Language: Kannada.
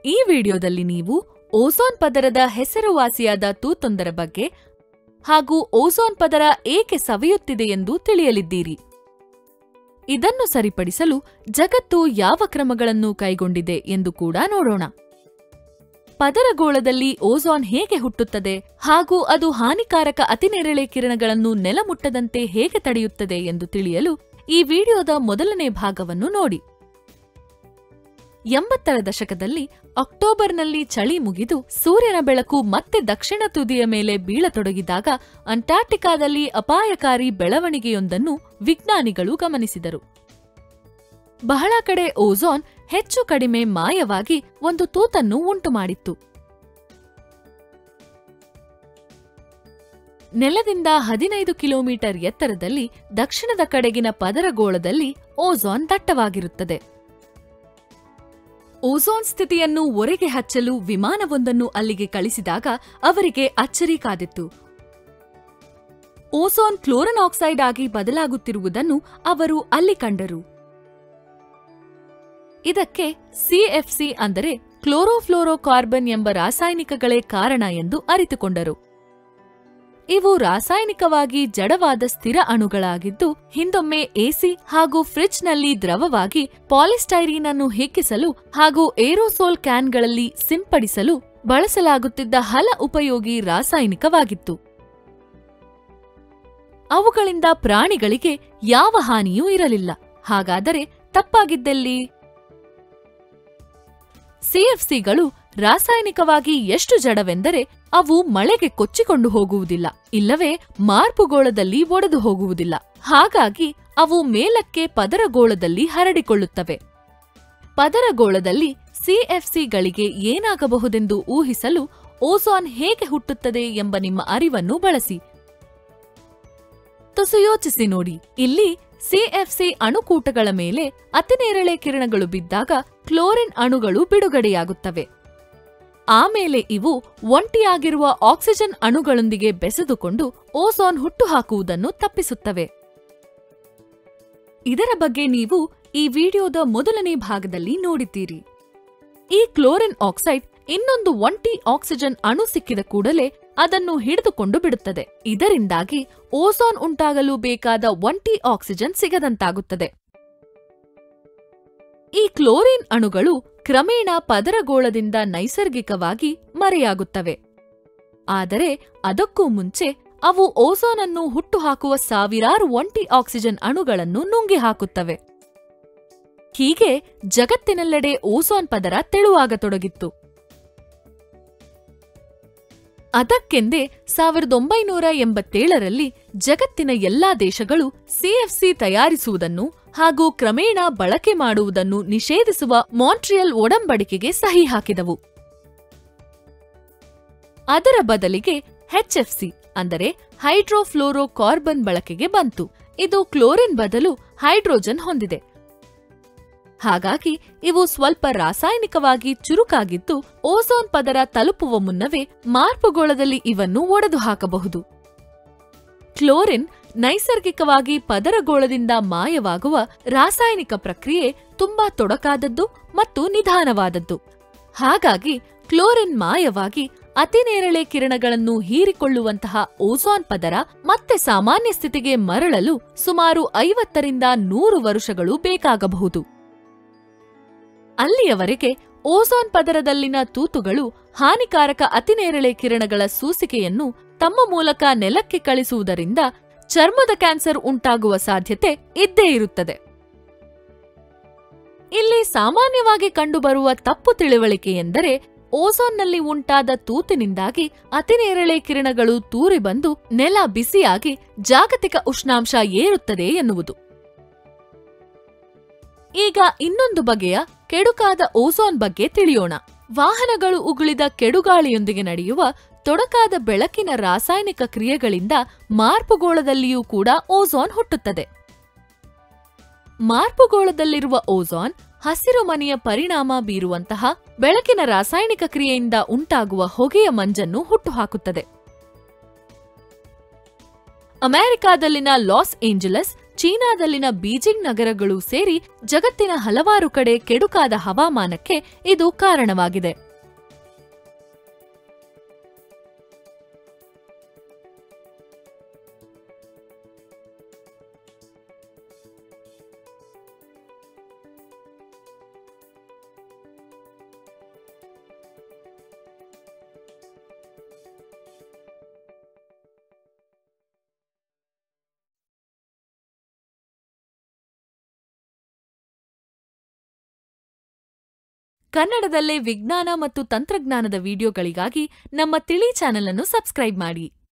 ಈ ವಿಡಿಯೋದಲ್ಲಿ ನೀವು ಓಝೋನ್ ಪದರದ ಹೆಸರುವಾಸಿಯಾದ ತೂತೊಂದರ ಬಗ್ಗೆ ಹಾಗೂ ಓಝೋನ್ ಪದರ ಏಕೆ ಸವೆಯುತ್ತಿದೆ ಎಂದು ತಿಳಿಯಲಿದ್ದೀರಿ ಇದನ್ನು ಸರಿಪಡಿಸಲು ಜಗತ್ತು ಯಾವ ಕ್ರಮಗಳನ್ನು ಕೈಗೊಂಡಿದೆ ಎಂದು ಕೂಡ ನೋಡೋಣ ಪದರಗೋಳದಲ್ಲಿ ಓಝೋನ್ ಹೇಗೆ ಹುಟ್ಟುತ್ತದೆ ಹಾಗೂ ಅದು ಹಾನಿಕಾರಕ ಅತಿನೇರಳೆ ಕಿರಣಗಳನ್ನು ನೆಲಮುಟ್ಟದಂತೆ ಹೇಗೆ ತಡೆಯುತ್ತದೆ ಎಂದು ತಿಳಿಯಲು ಈ ವಿಡಿಯೋದ ಮೊದಲನೇ ಭಾಗವನ್ನು ನೋಡಿ ಎಂಬತ್ತರ ದಶಕದಲ್ಲಿ ಅಕ್ಟೋಬರ್ನಲ್ಲಿ ಚಳಿ ಮುಗಿದು ಸೂರ್ಯನ ಬೆಳಕು ಮತ್ತೆ ದಕ್ಷಿಣ ತುದಿಯ ಮೇಲೆ ಬೀಳತೊಡಗಿದಾಗ ಅಂಟಾರ್ಟಿಕಾದಲ್ಲಿ ಅಪಾಯಕಾರಿ ಬೆಳವಣಿಗೆಯೊಂದನ್ನು ವಿಜ್ಞಾನಿಗಳು ಗಮನಿಸಿದರು ಬಹಳ ಕಡೆ ಓಝೋನ್ ಹೆಚ್ಚು ಕಡಿಮೆ ಮಾಯವಾಗಿ ಒಂದು ತೂತನ್ನು ಉಂಟುಮಾಡಿತ್ತು ನೆಲದಿಂದ ಹದಿನೈದು ಕಿಲೋಮೀಟರ್ ಎತ್ತರದಲ್ಲಿ ದಕ್ಷಿಣದ ಕಡೆಗಿನ ಪದರಗೋಳದಲ್ಲಿ ಓಝೋನ್ ದಟ್ಟವಾಗಿರುತ್ತದೆ ಓಝೋನ್ ಸ್ಥಿತಿಯನ್ನು ಒರೆಗೆ ಹಚ್ಚಲು ವಿಮಾನವೊಂದನ್ನು ಅಲ್ಲಿಗೆ ಕಳಿಸಿದಾಗ ಅವರಿಗೆ ಅಚ್ಚರಿ ಕಾದಿತ್ತು ಓಝೋನ್ ಕ್ಲೋರನ್ ಆಕ್ಸೈಡ್ ಆಗಿ ಬದಲಾಗುತ್ತಿರುವುದನ್ನು ಅವರು ಅಲ್ಲಿ ಕಂಡರು ಇದಕ್ಕೆ ಸಿಎಫ್ಸಿ ಅಂದರೆ ಕ್ಲೋರೋಫ್ಲೋರೋಕಾರ್ಬನ್ ಎಂಬ ರಾಸಾಯನಿಕಗಳೇ ಕಾರಣ ಎಂದು ಅರಿತುಕೊಂಡರು ಇವು ರಾಸಾಯನಿಕವಾಗಿ ಜಡವಾದ ಸ್ಥಿರ ಅಣುಗಳಾಗಿದ್ದು ಹಿಂದೊಮ್ಮೆ ಎಸಿ ಹಾಗೂ ಫ್ರಿಡ್ಜ್ನಲ್ಲಿ ದ್ರವವಾಗಿ ಪಾಲಿಸ್ಟೈರೀನ್ ಅನ್ನು ಹಿಕ್ಕಿಸಲು ಹಾಗೂ ಏರೋಸೋಲ್ ಕ್ಯಾನ್ಗಳಲ್ಲಿ ಸಿಂಪಡಿಸಲು ಬಳಸಲಾಗುತ್ತಿದ್ದ ಹಲ ಉಪಯೋಗಿ ರಾಸಾಯನಿಕವಾಗಿತ್ತು ಅವುಗಳಿಂದ ಪ್ರಾಣಿಗಳಿಗೆ ಯಾವ ಹಾನಿಯೂ ಇರಲಿಲ್ಲ ಹಾಗಾದರೆ ತಪ್ಪಾಗಿದ್ದೆಲ್ಲಿ ಸಿಎಫ್ಸಿಗಳು ರಾಸಾಯನಿಕವಾಗಿ ಎಷ್ಟು ಜಡವೆಂದರೆ ಅವು ಮಳೆಗೆ ಕೊಚ್ಚಿಕೊಂಡು ಹೋಗುವುದಿಲ್ಲ ಇಲ್ಲವೇ ಮಾರ್ಪುಗೋಳದಲ್ಲಿ ಒಡೆದು ಹೋಗುವುದಿಲ್ಲ ಹಾಗಾಗಿ ಅವು ಮೇಲಕ್ಕೆ ಪದರಗೋಳದಲ್ಲಿ ಹರಡಿಕೊಳ್ಳುತ್ತವೆ ಪದರಗೋಳದಲ್ಲಿ ಸಿಎಫ್ಸಿಗಳಿಗೆ ಏನಾಗಬಹುದೆಂದು ಊಹಿಸಲು ಓಝೋನ್ ಹೇಗೆ ಹುಟ್ಟುತ್ತದೆ ಎಂಬ ನಿಮ್ಮ ಅರಿವನ್ನು ಬಳಸಿ ತುಸು ಯೋಚಿಸಿ ನೋಡಿ ಇಲ್ಲಿ ಸಿಎಫ್ಸಿ ಅಣುಕೂಟಗಳ ಮೇಲೆ ಅತಿನೇರಳೆ ಕಿರಣಗಳು ಬಿದ್ದಾಗ ಕ್ಲೋರಿನ್ ಅಣುಗಳು ಬಿಡುಗಡೆಯಾಗುತ್ತವೆ ಆಮೇಲೆ ಇವು ಒಂಟಿಯಾಗಿರುವ ಆಕ್ಸಿಜನ್ ಅಣುಗಳೊಂದಿಗೆ ಬೆಸೆದುಕೊಂಡು ಓಝೋನ್ ಹುಟ್ಟುಹಾಕುವುದನ್ನು ತಪ್ಪಿಸುತ್ತವೆ ಇದರ ಬಗ್ಗೆ ನೀವು ಈ ವಿಡಿಯೋದ ಮೊದಲನೇ ಭಾಗದಲ್ಲಿ ನೋಡಿದ್ದೀರಿ ಈ ಕ್ಲೋರಿನ್ ಆಕ್ಸೈಡ್ ಇನ್ನೊಂದು ಒಂಟಿ ಆಕ್ಸಿಜನ್ ಅಣು ಸಿಕ್ಕಿದ ಕೂಡಲೇ ಅದನ್ನು ಹಿಡಿದುಕೊಂಡು ಬಿಡುತ್ತದೆ ಇದರಿಂದಾಗಿ ಓಝೋನ್ ಉಂಟಾಗಲು ಬೇಕಾದ ಒಂಟಿ ಆಕ್ಸಿಜನ್ ಸಿಗದಂತಾಗುತ್ತದೆ ಈ ಕ್ಲೋರಿನ್ ಅಣುಗಳು ಕ್ರಮೇಣ ಪದರಗೋಳದಿಂದ ನೈಸರ್ಗಿಕವಾಗಿ ಮರೆಯಾಗುತ್ತವೆ ಆದರೆ ಅದಕ್ಕೂ ಮುಂಚೆ ಅವು ಓಝೋನ್ ಅನ್ನು ಹುಟ್ಟುಹಾಕುವ ಸಾವಿರಾರು ಒಂಟಿ ಆಕ್ಸಿಜನ್ ಅಣುಗಳನ್ನು ನುಂಗಿ ಹಾಕುತ್ತವೆ ಹೀಗೆ ಜಗತ್ತಿನೆಲ್ಲೆಡೆ ಓಝೋನ್ ಪದರ ತೆಳುವಾಗತೊಡಗಿತ್ತು ಅದಕ್ಕೆಂದೇ ಸಾವಿರದ ಒಂಬೈನೂರ ಎಂಬತ್ತೇಳರಲ್ಲಿ ಜಗತ್ತಿನ ಎಲ್ಲಾ ದೇಶಗಳು ಸಿಎಫ್ಸಿ ತಯಾರಿಸುವುದನ್ನು ಹಾಗೂ ಕ್ರಮೇಣ ಬಳಕೆ ಮಾಡುವುದನ್ನು ನಿಷೇಧಿಸುವ ಮಾಂಟ್ರಿಯಲ್ ಒಡಂಬಡಿಕೆಗೆ ಸಹಿ ಹಾಕಿದವು ಅದರ ಬದಲಿಗೆ ಎಚ್ಎಫ್ಸಿ ಅಂದರೆ ಹೈಡ್ರೋಫ್ಲೋರೋ ಕಾರ್ಬನ್ ಬಳಕೆಗೆ ಬಂತು ಇದು ಕ್ಲೋರಿನ್ ಬದಲು ಹೈಡ್ರೋಜನ್ ಹೊಂದಿದೆ ಹಾಗಾಗಿ ಇವು ಸ್ವಲ್ಪ ರಾಸಾಯನಿಕವಾಗಿ ಚುರುಕಾಗಿದ್ದು ಓಝೋನ್ ಪದರ ತಲುಪುವ ಮುನ್ನವೇ ಮಾರ್ಪುಗೋಳದಲ್ಲಿ ಇವನ್ನು ಒಡೆದು ಹಾಕಬಹುದು ಕ್ಲೋರಿನ್ ನೈಸರ್ಗಿಕವಾಗಿ ಪದರಗೋಳದಿಂದ ಮಾಯವಾಗುವ ರಾಸಾಯನಿಕ ಪ್ರಕ್ರಿಯೆ ತುಂಬಾ ತೊಡಕಾದದ್ದು ಮತ್ತು ನಿಧಾನವಾದದ್ದು ಹಾಗಾಗಿ ಕ್ಲೋರಿನ್ ಮಾಯವಾಗಿ ಅತಿನೇರಳೆ ಕಿರಣಗಳನ್ನು ಹೀರಿಕೊಳ್ಳುವಂತಹ ಓಝೋನ್ ಪದರ ಮತ್ತೆ ಸಾಮಾನ್ಯ ಸ್ಥಿತಿಗೆ ಮರಳಲು ಸುಮಾರು ಐವತ್ತರಿಂದ ನೂರು ವರುಷಗಳು ಬೇಕಾಗಬಹುದು ಅಲ್ಲಿಯವರೆಗೆ ಓಝೋನ್ ಪದರದಲ್ಲಿನ ತೂತುಗಳು ಹಾನಿಕಾರಕ ಅತಿನೇರಳೆ ಕಿರಣಗಳ ಸೂಸಿಕೆಯನ್ನು ತಮ್ಮ ಮೂಲಕ ನೆಲಕ್ಕೆ ಕಳಿಸುವುದರಿಂದ ಚರ್ಮದ ಕ್ಯಾನ್ಸರ್ ಉಂಟಾಗುವ ಸಾಧ್ಯತೆ ಇದ್ದೇ ಇರುತ್ತದೆ ಇಲ್ಲಿ ಸಾಮಾನ್ಯವಾಗಿ ಕಂಡುಬರುವ ತಪ್ಪು ತಿಳಿವಳಿಕೆ ಎಂದರೆ ಓಝೋನ್ನಲ್ಲಿ ಉಂಟಾದ ತೂತಿನಿಂದಾಗಿ ಅತಿನೇರಳೆ ಕಿರಣಗಳು ತೂರಿ ಬಂದು ನೆಲ ಬಿಸಿಯಾಗಿ ಜಾಗತಿಕ ಉಷ್ಣಾಂಶ ಏರುತ್ತದೆ ಎನ್ನುವುದು ಈಗ ಇನ್ನೊಂದು ಬಗೆಯ ಕೆಡುಕಾದ ಓಝೋನ್ ಬಗ್ಗೆ ತಿಳಿಯೋಣ ವಾಹನಗಳು ಉಗುಳಿದ ಕೆಡುಗಾಳಿಯೊಂದಿಗೆ ನಡೆಯುವ ತೊಡಕಾದ ಬೆಳಕಿನ ರಾಸಾಯನಿಕ ಕ್ರಿಯೆಗಳಿಂದ ಮಾರ್ಪುಗೋಳದಲ್ಲಿಯೂ ಕೂಡ ಓಝೋನ್ ಹುಟ್ಟುತ್ತದೆ ಮಾರ್ಪುಗೋಳದಲ್ಲಿರುವ ಓಝೋನ್ ಹಸಿರು ಮನೆಯ ಪರಿಣಾಮ ಬೀರುವಂತಹ ಬೆಳಕಿನ ರಾಸಾಯನಿಕ ಕ್ರಿಯೆಯಿಂದ ಉಂಟಾಗುವ ಹೊಗೆಯ ಮಂಜನ್ನು ಹುಟ್ಟುಹಾಕುತ್ತದೆ ಅಮೆರಿಕಾದಲ್ಲಿನ ಲಾಸ್ ಏಂಜಲಸ್ ಚೀನಾದಲ್ಲಿನ ಬೀಜಿಂಗ್ ನಗರಗಳು ಸೇರಿ ಜಗತ್ತಿನ ಹಲವಾರು ಕಡೆ ಕೆಡುಕಾದ ಹವಾಮಾನಕ್ಕೆ ಇದು ಕಾರಣವಾಗಿದೆ ಕನ್ನಡದಲ್ಲೇ ವಿಜ್ಞಾನ ಮತ್ತು ತಂತ್ರಜ್ಞಾನದ ವಿಡಿಯೋಗಳಿಗಾಗಿ ನಮ್ಮ ತಿಳಿ ಚಾನೆಲ್ ಅನ್ನು ಸಬ್ಸ್ಕ್ರೈಬ್ ಮಾಡಿ